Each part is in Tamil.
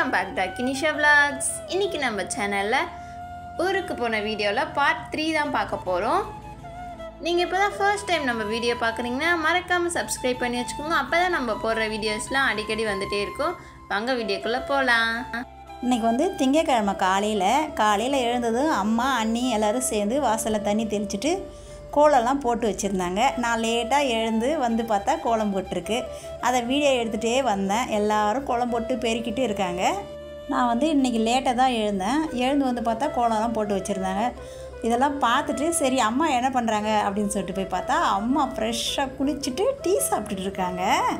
welcome back to Kinisha vlogs இன்னைக்கு நம்ம சேனலில் ஊருக்கு போன வீடியோவில் பார்ட் த்ரீ தான் பார்க்க போகிறோம் நீங்கள் இப்போ தான் ஃபர்ஸ்ட் டைம் நம்ம வீடியோ பார்க்குறீங்கன்னா மறக்காமல் சப்ஸ்கிரைப் பண்ணி வச்சுக்கோங்க அப்போ தான் நம்ம போடுற வீடியோஸ்லாம் அடிக்கடி வந்துகிட்டே இருக்கும் வாங்க வீடியோக்குள்ளே போகலாம் இன்னைக்கு வந்து திங்கக்கிழமை காலையில் காலையில் எழுந்ததும் அம்மா அண்ணி எல்லோரும் சேர்ந்து வாசலில் தண்ணி தெளிச்சிட்டு கோலம்லாம் போட்டு வச்சுருந்தாங்க நான் லேட்டாக எழுந்து வந்து பார்த்தா கோலம் போட்டிருக்கு அதை வீடியோ எடுத்துகிட்டே வந்தேன் எல்லாரும் கோலம் போட்டு பெருக்கிட்டு இருக்காங்க நான் வந்து இன்றைக்கி லேட்டாக தான் எழுந்தேன் எழுந்து வந்து பார்த்தா கோலம்லாம் போட்டு வச்சுருந்தாங்க இதெல்லாம் பார்த்துட்டு சரி அம்மா என்ன பண்ணுறாங்க அப்படின்னு சொல்லிட்டு போய் பார்த்தா அம்மா ஃப்ரெஷ்ஷாக குளிச்சுட்டு டீ சாப்பிட்டுட்டு இருக்காங்க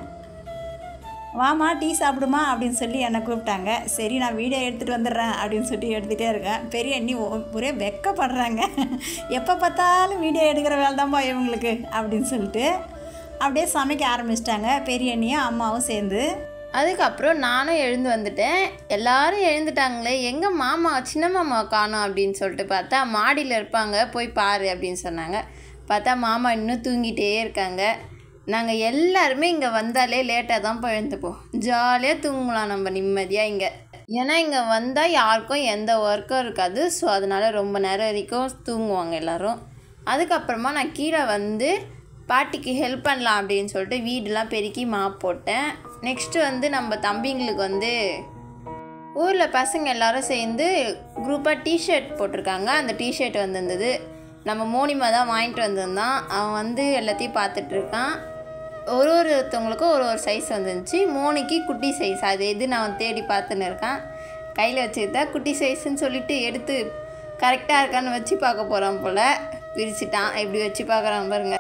வாமா டீ சாப்பிடுமா அப்படின்னு சொல்லி என்னை கூப்பிட்டாங்க சரி நான் வீடியோ எடுத்துகிட்டு வந்துடுறேன் அப்படின்னு சொல்லி எடுத்துகிட்டே இருக்கேன் பெரிய அண்ணி ஒ- ஒரே வெக்கப்படுறாங்க எப்போ பார்த்தாலும் வீடியோ எடுக்கிற வேலை தான்ப்பா இவங்களுக்கு அப்படின்னு சொல்லிட்டு அப்படியே சமைக்க ஆரம்பிச்சிட்டாங்க பெரிய அண்ணியும் அம்மாவும் சேர்ந்து அதுக்கப்புறம் நானும் எழுந்து வந்துட்டேன் எல்லாரும் எழுந்துட்டாங்களே எங்கள் மாமா சின்ன மாமா காணோம் அப்படின்னு சொல்லிட்டு பார்த்தா மாடியில் இருப்பாங்க போய் பாரு அப்படின்னு சொன்னாங்க பார்த்தா மாமா இன்னும் தூங்கிட்டே இருக்காங்க நாங்கள் எல்லாருமே இங்கே வந்தாலே லேட்டாக தான் போய் எழுந்துப்போம் ஜாலியாக தூங்கலாம் நம்ம நிம்மதியாக இங்கே ஏன்னா இங்கே வந்தால் யாருக்கும் எந்த ஒர்க்கும் இருக்காது ஸோ அதனால ரொம்ப நேரம் வரைக்கும் தூங்குவாங்க எல்லாரும் அதுக்கப்புறமா நான் கீழே வந்து பாட்டிக்கு ஹெல்ப் பண்ணலாம் அப்படின்னு சொல்லிட்டு வீடெலாம் பெருக்கி மாப் போட்டேன் நெக்ஸ்ட்டு வந்து நம்ம தம்பிங்களுக்கு வந்து ஊரில் பசங்க எல்லாரும் சேர்ந்து குரூப்பாக டிஷர்ட் போட்டிருக்காங்க அந்த டிஷர்ட் வந்திருந்தது நம்ம மோனிமா தான் வாங்கிட்டு வந்திருந்தான் அவன் வந்து எல்லாத்தையும் பார்த்துட்டு இருக்கான் ஒரு ஒருத்தவங்களுக்கும் ஒரு ஒரு சைஸ் வந்துருந்துச்சு மோனிக்கு குட்டி சைஸ் அது எது நான் தேடி பார்த்துன்னு இருக்கேன் கையில் வச்சுக்கிட்டா குட்டி சைஸ்ன்னு சொல்லிட்டு எடுத்து கரெக்டாக இருக்கான்னு வச்சு பார்க்க போகிறான் போல் விரிச்சிட்டான் எப்படி வச்சு பார்க்குறான் பாருங்க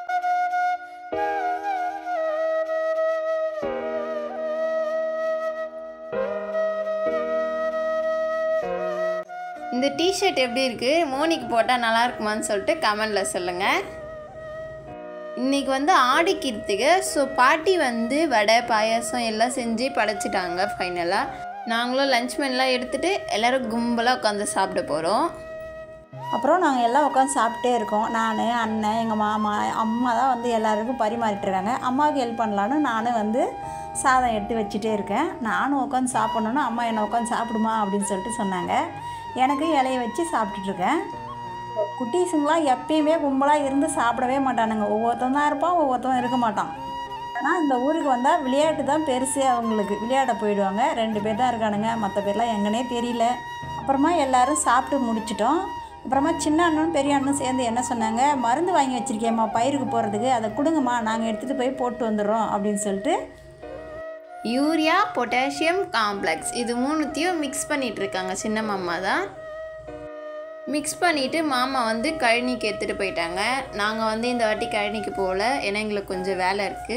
இந்த டிஷர்ட் எப்படி இருக்குது மோனிக்கு போட்டால் நல்லா இருக்குமான்னு சொல்லிட்டு கமெண்டில் சொல்லுங்கள் இன்றைக்கி வந்து ஆடி கிருத்திகை ஸோ பாட்டி வந்து வடை பாயாசம் எல்லாம் செஞ்சு படைச்சிட்டாங்க ஃபைனலாக நாங்களும் லஞ்ச் மென்லாம் எடுத்துகிட்டு எல்லோரும் கும்பலாக உட்காந்து சாப்பிட போகிறோம் அப்புறம் நாங்கள் எல்லாம் உட்காந்து சாப்பிட்டே இருக்கோம் நான் அண்ணன் எங்கள் மாமா அம்மா தான் வந்து எல்லாருக்கும் பரிமாறிட்டு இருக்காங்க அம்மாவுக்கு ஹெல்ப் பண்ணலான்னு நானும் வந்து சாதம் எடுத்து வச்சுட்டே இருக்கேன் நானும் உட்காந்து சாப்பிட்ணுன்னு அம்மா என்னை உட்காந்து சாப்பிடுமா அப்படின்னு சொல்லிட்டு சொன்னாங்க எனக்கு இலைய வச்சு சாப்பிட்டுட்ருக்கேன் குட்டீஸுங்களாம் எப்பயுமே கும்பலாக இருந்து சாப்பிடவே மாட்டானுங்க ஒவ்வொருத்தன் தான் இருப்பான் ஒவ்வொருத்தன் இருக்க மாட்டான் ஆனால் இந்த ஊருக்கு வந்தால் விளையாட்டு தான் பெருசு அவங்களுக்கு விளையாட போயிடுவாங்க ரெண்டு பேர் தான் இருக்கானுங்க மற்ற பேர்லாம் எங்கனே தெரியல அப்புறமா எல்லாரும் சாப்பிட்டு முடிச்சிட்டோம் அப்புறமா சின்ன அண்ணனும் பெரிய அண்ணனும் சேர்ந்து என்ன சொன்னாங்க மருந்து வாங்கி வச்சுருக்கேம்மா பயிருக்கு போகிறதுக்கு அதை கொடுங்கம்மா நாங்கள் எடுத்துகிட்டு போய் போட்டு வந்துடுறோம் அப்படின்னு சொல்லிட்டு யூரியா பொட்டாசியம் காம்ப்ளெக்ஸ் இது மூணுத்தையும் மிக்ஸ் பண்ணிட்டு இருக்காங்க சின்ன மாமா தான் மிக்ஸ் பண்ணிவிட்டு மாமா வந்து கழனிக்கு எடுத்துகிட்டு போயிட்டாங்க நாங்கள் வந்து இந்த வாட்டி கழனிக்கு போகல ஏன்னா எங்களுக்கு கொஞ்சம் வேலை இருக்குது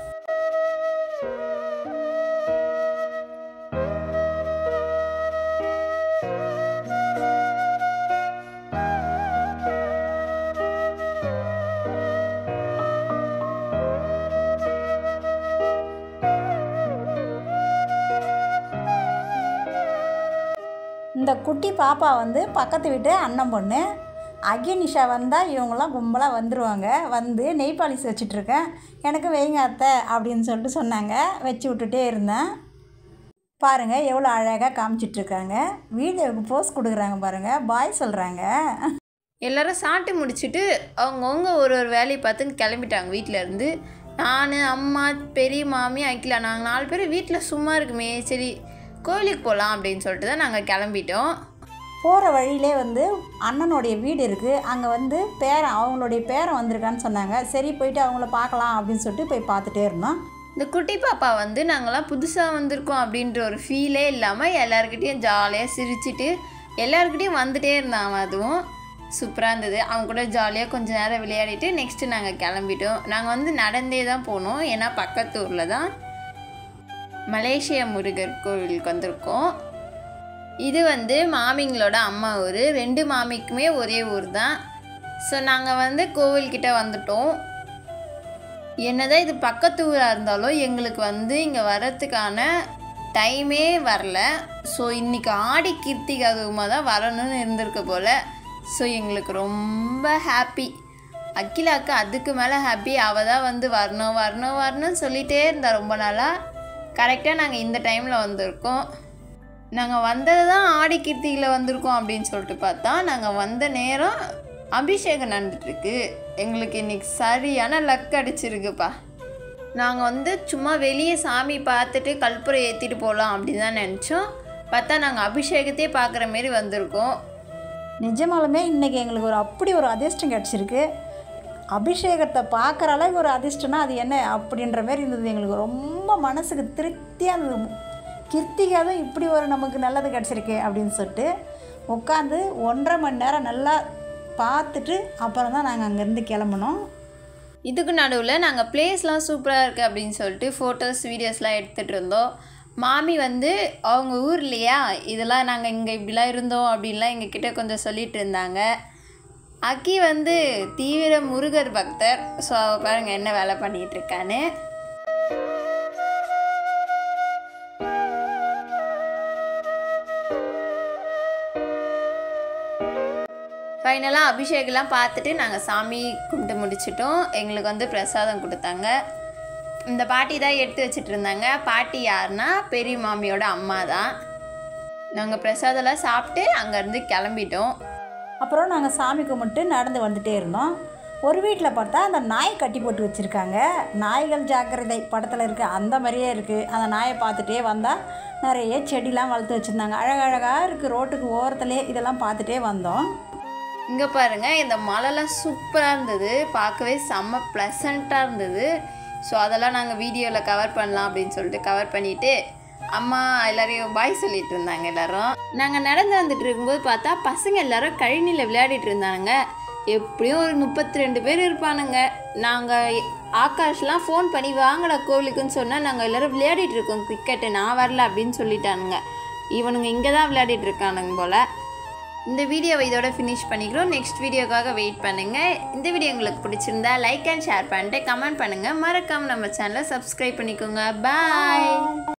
இந்த குட்டி பாப்பா வந்து பக்கத்து வீட்டு அண்ணன் பொண்ணு அகினிஷா வந்தால் இவங்களாம் கும்பலாக வந்துடுவாங்க வந்து நெய் பாலிஷ் வச்சிட்ருக்கேன் எனக்கு வைங்க அத்தை அப்படின்னு சொல்லிட்டு சொன்னாங்க வச்சு விட்டுட்டே இருந்தேன் பாருங்கள் எவ்வளோ அழகாக காமிச்சிட்ருக்காங்க வீடியோவுக்கு போஸ் கொடுக்குறாங்க பாருங்கள் பாய் சொல்கிறாங்க எல்லாரும் சாப்பிட்டு முடிச்சுட்டு அவங்கவுங்க ஒரு ஒரு வேலையை பார்த்து கிளம்பிட்டாங்க வீட்டில் இருந்து நான் அம்மா பெரிய மாமி அகிலா நாங்கள் நாலு பேர் வீட்டில் சும்மா இருக்குமே சரி கோயிலுக்கு போகலாம் அப்படின்னு சொல்லிட்டு தான் நாங்கள் கிளம்பிட்டோம் போகிற வழியிலே வந்து அண்ணனுடைய வீடு இருக்குது அங்கே வந்து பேரன் அவங்களுடைய பேரன் வந்திருக்கான்னு சொன்னாங்க சரி போயிட்டு அவங்கள பார்க்கலாம் அப்படின்னு சொல்லிட்டு போய் பார்த்துட்டே இருந்தோம் இந்த குட்டி பாப்பா வந்து நாங்களாம் புதுசாக வந்திருக்கோம் அப்படின்ற ஒரு ஃபீலே இல்லாமல் எல்லாருக்கிட்டேயும் ஜாலியாக சிரிச்சிட்டு எல்லாருக்கிட்டேயும் வந்துட்டே இருந்தான் அவன் அதுவும் சூப்பராக இருந்தது அவன் கூட ஜாலியாக கொஞ்ச நேரம் விளையாடிட்டு நெக்ஸ்ட்டு நாங்கள் கிளம்பிட்டோம் நாங்கள் வந்து நடந்தே தான் போனோம் ஏன்னா பக்கத்து ஊரில் தான் மலேசிய முருகர் கோவிலுக்கு வந்திருக்கோம் இது வந்து மாமிங்களோட அம்மா ஊர் ரெண்டு மாமிக்குமே ஒரே ஊர் தான் ஸோ நாங்கள் வந்து கோவில்கிட்ட வந்துட்டோம் என்னதான் இது பக்கத்து ஊராக இருந்தாலும் எங்களுக்கு வந்து இங்கே வர்றதுக்கான டைமே வரல ஸோ இன்றைக்கி ஆடி கிருத்திகை அதுவுமா தான் வரணும்னு இருந்திருக்க போல் ஸோ எங்களுக்கு ரொம்ப ஹாப்பி அகிலாக்கு அதுக்கு மேலே ஹாப்பி அவள் தான் வந்து வரணும் வரணும் வரணும்னு சொல்லிகிட்டே இருந்தா ரொம்ப நாளாக கரெக்டாக நாங்கள் இந்த டைமில் வந்திருக்கோம் நாங்கள் வந்தது தான் ஆடி கிருத்திகையில் வந்திருக்கோம் அப்படின்னு சொல்லிட்டு பார்த்தா நாங்கள் வந்த நேரம் அபிஷேகம் நடந்துட்டுருக்கு எங்களுக்கு இன்னைக்கு சரியான லக் அடிச்சிருக்குப்பா நாங்கள் வந்து சும்மா வெளியே சாமி பார்த்துட்டு கற்பூரம் ஏற்றிட்டு போகலாம் அப்படின்னு தான் நினச்சோம் பார்த்தா நாங்கள் அபிஷேகத்தையே பார்க்குற மாரி வந்திருக்கோம் நிஜமாலுமே இன்றைக்கி எங்களுக்கு ஒரு அப்படி ஒரு அதிர்ஷ்டம் கிடச்சிருக்கு அபிஷேகத்தை பார்க்குற அளவுக்கு ஒரு அதிர்ஷ்டம்னா அது என்ன அப்படின்ற மாதிரி இருந்தது எங்களுக்கு ரொம்ப மனசுக்கு திருப்தியாக இருந்தது கிருத்திகாதும் இப்படி ஒரு நமக்கு நல்லது கிடச்சிருக்கு அப்படின்னு சொல்லிட்டு உட்காந்து ஒன்றரை மணி நேரம் நல்லா பார்த்துட்டு அப்புறம் தான் நாங்கள் அங்கேருந்து கிளம்புனோம் இதுக்கு நடுவில் நாங்கள் பிளேஸ்லாம் சூப்பராக இருக்குது அப்படின்னு சொல்லிட்டு ஃபோட்டோஸ் வீடியோஸ்லாம் எடுத்துகிட்டு இருந்தோம் மாமி வந்து அவங்க ஊர் இல்லையா இதெல்லாம் நாங்கள் இங்கே இப்படிலாம் இருந்தோம் அப்படின்லாம் எங்ககிட்ட கொஞ்சம் சொல்லிட்டு இருந்தாங்க அக்கி வந்து தீவிர முருகர் பக்தர் ஸோ பாருங்கள் என்ன வேலை பண்ணிகிட்டு இருக்கான்னு ஃபைனலாக அபிஷேகம்லாம் பார்த்துட்டு நாங்கள் சாமி கும்பிட்டு முடிச்சிட்டோம் எங்களுக்கு வந்து பிரசாதம் கொடுத்தாங்க இந்த பாட்டி தான் எடுத்து வச்சிட்டு இருந்தாங்க பாட்டி யாருன்னா பெரிய மாமியோட அம்மா தான் நாங்கள் பிரசாதம்லாம் சாப்பிட்டு அங்கேருந்து கிளம்பிட்டோம் அப்புறம் நாங்கள் சாமி கும்பிட்டு நடந்து வந்துட்டே இருந்தோம் ஒரு வீட்டில் பார்த்தா அந்த நாய் கட்டி போட்டு வச்சுருக்காங்க நாய்கள் ஜாக்கிரதை படத்தில் இருக்க அந்த மாதிரியே இருக்குது அந்த நாயை பார்த்துட்டே வந்தால் நிறைய செடிலாம் வளர்த்து வச்சுருந்தாங்க அழகழகாக இருக்குது ரோட்டுக்கு ஓரத்துலேயே இதெல்லாம் பார்த்துட்டே வந்தோம் இங்கே பாருங்கள் இந்த மலைலாம் சூப்பராக இருந்தது பார்க்கவே செம்ம ப்ளசண்ட்டாக இருந்தது ஸோ அதெல்லாம் நாங்கள் வீடியோவில் கவர் பண்ணலாம் அப்படின்னு சொல்லிட்டு கவர் பண்ணிவிட்டு அம்மா எல்லாரையும் பாய் சொல்லிட்டு இருந்தாங்க எல்லாரும் நாங்கள் நடந்து வந்துட்டு இருக்கும்போது பார்த்தா பசங்க எல்லாரும் கழனியில் விளையாடிட்டு இருந்தானுங்க எப்படியும் ஒரு முப்பத்தி ரெண்டு பேர் இருப்பானுங்க நாங்கள் ஆகாஷ்லாம் ஃபோன் பண்ணி வாங்கடா கோவிலுக்குன்னு சொன்னால் நாங்கள் எல்லோரும் விளையாடிட்டு இருக்கோம் கிரிக்கெட்டு நான் வரல அப்படின்னு சொல்லிட்டானுங்க இவனுங்க இங்கே தான் விளையாடிட்டு இருக்கானுங்க போல் இந்த வீடியோவை இதோட ஃபினிஷ் பண்ணிக்கிறோம் நெக்ஸ்ட் வீடியோக்காக வெயிட் பண்ணுங்கள் இந்த வீடியோ உங்களுக்கு பிடிச்சிருந்தா லைக் அண்ட் ஷேர் பண்ணிட்டு கமெண்ட் பண்ணுங்கள் மறக்காமல் நம்ம சேனலை சப்ஸ்கிரைப் பண்ணிக்கோங்க பாய்